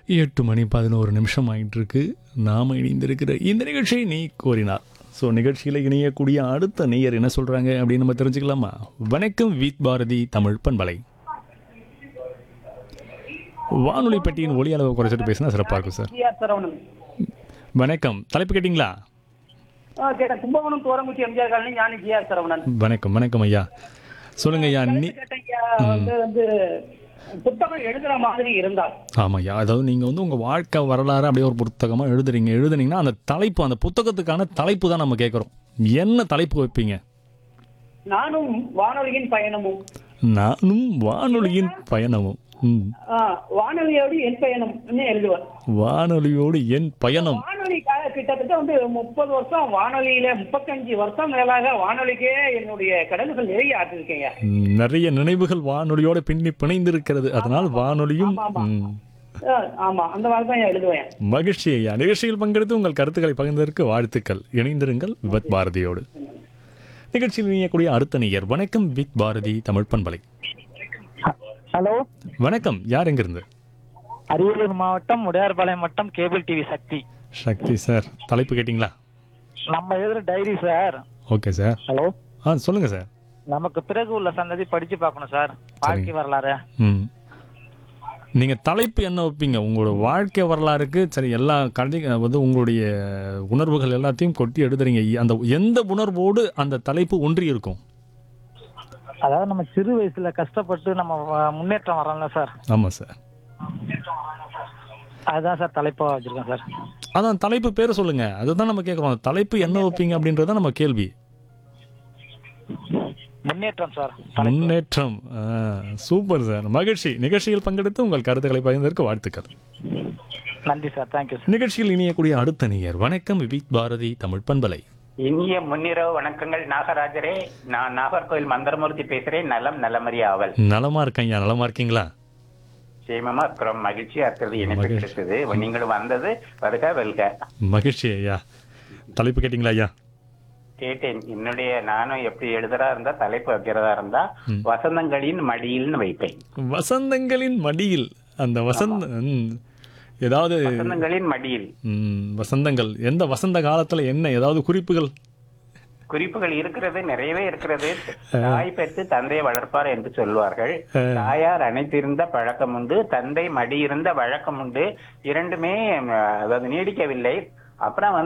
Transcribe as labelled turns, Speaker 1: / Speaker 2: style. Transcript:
Speaker 1: எட்டு மணி பதினோரு நிமிஷம் ஆயிட்டு இருக்கு நாம இணைந்திருக்கிற இந்த நிகழ்ச்சியை நீ கோரினார் ஸோ நிகழ்ச்சியில் இணையக்கூடிய அடுத்த நேயர் என்ன சொல்றாங்க அப்படின்னு நம்ம தெரிஞ்சுக்கலாமா வணக்கம் வீத் பாரதி தமிழ் பண்பலை வானொலி பெட்டியின் ஒலி அளவை குறைச்சிட்டு பேசினா சிறப்பாக இருக்கும் சார்
Speaker 2: ஜிஆர் சரவணன்
Speaker 1: வணக்கம் தலைப்பு கேட்டிங்களா
Speaker 2: ஆ, கேட்டேன் கும்பகோணம் தோரங்குச்சி MGR colony Gnani GR Saravanan
Speaker 1: வணக்கம் வணக்கம் ஐயா சொல்லுங்க ஐயா நீ
Speaker 2: கேட்டேன் ஐயா, வந்து வந்து புத்தகம் எழுதுற மாதிரி இருந்தால்
Speaker 1: ஆமாம் ஐயா அதாவது நீங்கள் வந்து உங்கள் வாழ்க்கை வரலாறு அப்படியே ஒரு புத்தகமாக எழுதுறீங்க எழுதுனீங்கன்னா அந்த தலைப்பு அந்த புத்தகத்துக்கான தலைப்பு தான் நம்ம கேட்குறோம் என்ன தலைப்பு வைப்பீங்க
Speaker 2: நானும் வானொலியின் பயணமும்
Speaker 1: நானும் வானொலியின் பயணமும் ம்.
Speaker 2: ஆ, வானொலியோடு என் பயணம் எழுதுவேன்
Speaker 1: வானொலியோடு என் பயணம்
Speaker 2: வானொலி கா- கிட்டத்தட்ட வந்து முப்பது வருஷம் வானொலியில முப்பத்தஞ்சு வருஷம் மேலாக வானொலிக்கே என்னுடைய கடமைகள் நிறைய ஆற்றிருக்கேங்க
Speaker 1: ம், நிறைய நினைவுகள் வானொலியோட பின்னி பிணைந்திருக்கிறது அதனால் வானொலியும் ம்,
Speaker 2: ஆ, ஆமா அந்த மாதிரி தான் எழுதுவேன்
Speaker 1: மகிழ்ச்சி ஐயா நிகழ்ச்சியில் பங்கெடுத்து உங்கள் கருத்துக்களை பகிர்ந்ததற்கு வாழ்த்துக்கள் இணைந்திருங்கள் வித் பாரதியோடு நிகழ்ச்சியில் இணையக்கூடிய அடுத்த நேயர் வணக்கம் வித் பாரதி தமிழ் பண்பலை
Speaker 3: ஹலோ
Speaker 1: வணக்கம் யார் எங்கிருந்து
Speaker 3: அரியலூர் மாவட்டம் உடையார்பாளையம் வட்டம் cable TV Sakthi
Speaker 1: Sakthi sir தலைப்பு கேட்டிங்களா
Speaker 3: நம்ம எழுதுற diary sir
Speaker 1: okay sir
Speaker 3: hello
Speaker 1: ஆ சொல்லுங்கள் சார்
Speaker 3: நமக்கு பிறகு உள்ள சந்ததி படிச்சு பார்க்கணும் சார் வாழ்க்கை வரலாறு
Speaker 1: ம் நீங்கள் தலைப்பு என்ன வைப்பீங்க உங்களோட வாழ்க்கை வரலாறுக்கு சரி எல்லா கதை வந்து உங்களுடைய உணர்வுகள் எல்லாத்தையும் கொட்டி எடுத்துறீங்க அந்த எந்த உணர்வோடு அந்த தலைப்பு ஒன்றி இருக்கும்
Speaker 3: அதாவது நம்ம சிறு வயசுல கஷ்டப்பட்டு நம்ம வ- முன்னேற்றம் வரோம்ல சார்
Speaker 1: ஆமாம் சார்
Speaker 3: அதுதான் சார் தலைப்பா வச்சிருக்கேன் சார்
Speaker 1: அதான் தலைப்பு பேர் சொல்லுங்க அதுதான் நம்ம கேட்குறோம் அந்த தலைப்பு என்ன வைப்பீங்க அப்படின்றத நம்ம கேள்வி
Speaker 3: முன்னேற்றம் சார்
Speaker 1: முன்னேற்றம் ஆ, சூப்பர் சார் மகிழ்ச்சி நிகழ்ச்சியில் பங்கெடுத்து உங்கள் கருத்துக்களை பகிர்ந்ததற்கு வாழ்த்துக்கள்
Speaker 3: நன்றி சார் தேங்க்யூ சார்
Speaker 1: நிகழ்ச்சியில் இணையக்கூடிய அடுத்த நேயர் வணக்கம் விபிக் பாரதி தமிழ் பண்பலை
Speaker 4: இனிய முன்னிரவு வணக்கங்கள் நாகராஜரே நான் நாகர்கோவில் மந்திரமூர்த்தி பேசுறேன் நலம் நலமறி ஆவல்
Speaker 1: நலமா இருக்கேன் ஐயா நலமா இருக்கீங்களா
Speaker 4: சேமமா இருக்கிறோம் மகிழ்ச்சியா இருக்கிறது இணைப்பு கிடைச்சது நீங்களும் வந்தது வருக வெல்க
Speaker 1: மகிழ்ச்சி ஐயா தலைப்பு கேட்டிங்களா ஐயா
Speaker 4: கேட்டேன் என்னுடைய நானும் எப்படி எழுதுறா இருந்தா தலைப்பு வைக்கிறதா இருந்தா வசந்தங்களின் மடியில்னு வைப்பேன்
Speaker 1: வசந்தங்களின் மடியில் அந்த வசந்த ம், ஏதாவது
Speaker 4: வசந்தங்களின் மடியில்
Speaker 1: ம், வசந்தங்கள் எந்த வசந்த காலத்துல என்ன ஏதாவது குறிப்புகள்
Speaker 4: குறிப்புகள் இருக்கிறது நிறையவே இருக்கிறது தாய் பெற்று தந்தை வளர்ப்பார் என்று சொல்வார்கள் தாயார் அணைத்திருந்த பழக்கம் உண்டு தந்தை மடி இருந்த வழக்கம் உண்டு இரண்டுமே அஹ், அதாவது நீடிக்கவில்லை அப்புறம் வந்து